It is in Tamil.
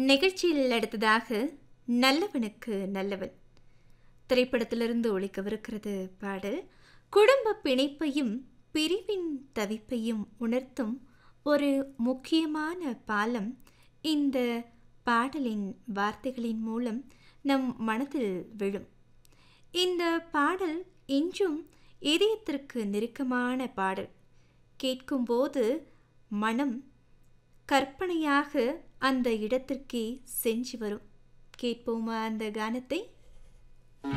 நிகழ்ச்சியில் அடுத்ததாக நல்லவனுக்கு நல்லவன் திரைப்படத்திலிருந்து ஒழிக்கவிருக்கிறது பாடல் குடும்ப பிணைப்பையும் பிரிவின் தவிப்பையும் உணர்த்தும் ஒரு முக்கியமான பாலம் இந்த பாடலின் வார்த்தைகளின் மூலம் நம் மனதில் விழும் இந்த பாடல் இன்றும் இதயத்திற்கு நெருக்கமான பாடல் கேட்கும்போது மனம் கற்பனையாக அந்த இடத்திற்கே சென்று வரும் கேட்போமா அந்த கானத்தை